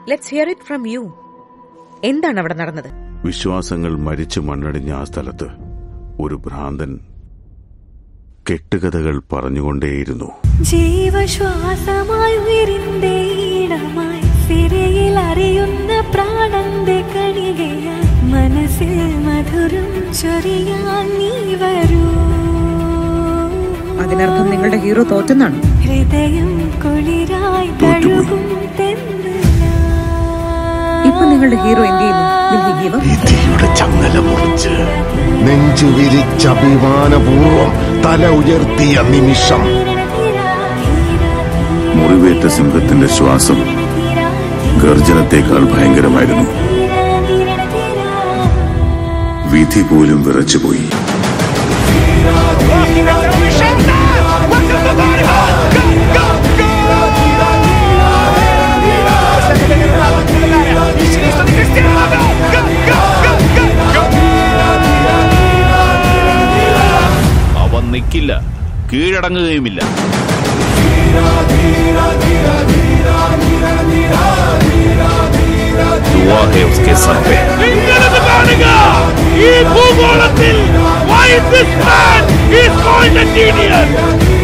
Let's hear it from you എന്താണ് അവിടെ നടന്നത് വിശ്വാസങ്ങൾ മരിച്ചു മണ്ണടിഞ്ഞ ആ സ്ഥലത്ത് ഒരു ഭ്രാന്തൻ കെട്ടുകഥകൾ പറഞ്ഞുകൊണ്ടേയിരുന്നു ജീവശ്വാസമായി ഉയരിന്റെ ഈണമായി സിരയിൽ അറിയുന്ന പ്രാണന്റെ കണികയായി മനസ്സിൽ മധുരം ചൊരിയാൻ നീ വരൂ അതിനർത്ഥം നിങ്ങളുടെ ഹീറോ തോറ്റെന്നാണ് ഹൃദയം കുളിരായി തഴുകും ഇപ്പൊ നിങ്ങളുടെ ഹീറോ എന്ത് ചെയ്യുന്നു Will he give up? വിധിയുടെ ചങ്ങല മുറിച്ച് നെഞ്ചു വിരിച്ചഭിമാനപൂർവം തല ഉയർത്തിയ നിമിഷം മുറിവേറ്റ സിംഹത്തിന്റെ ശ്വാസം ഗർജനത്തേക്കാൾ ഭയങ്കരമായിരുന്നു വിധി പോലും വിറച്ചുപോയി അവൻ നിൽക്കില്ല കീഴടങ്ങുകയുമില്ല ദുവാഹേവ്സ് കെ സർ പേ നിങ്ങളിത് കാണുക ഈ ഭൂഗോളത്തിൽ why is this man? He is called a genius.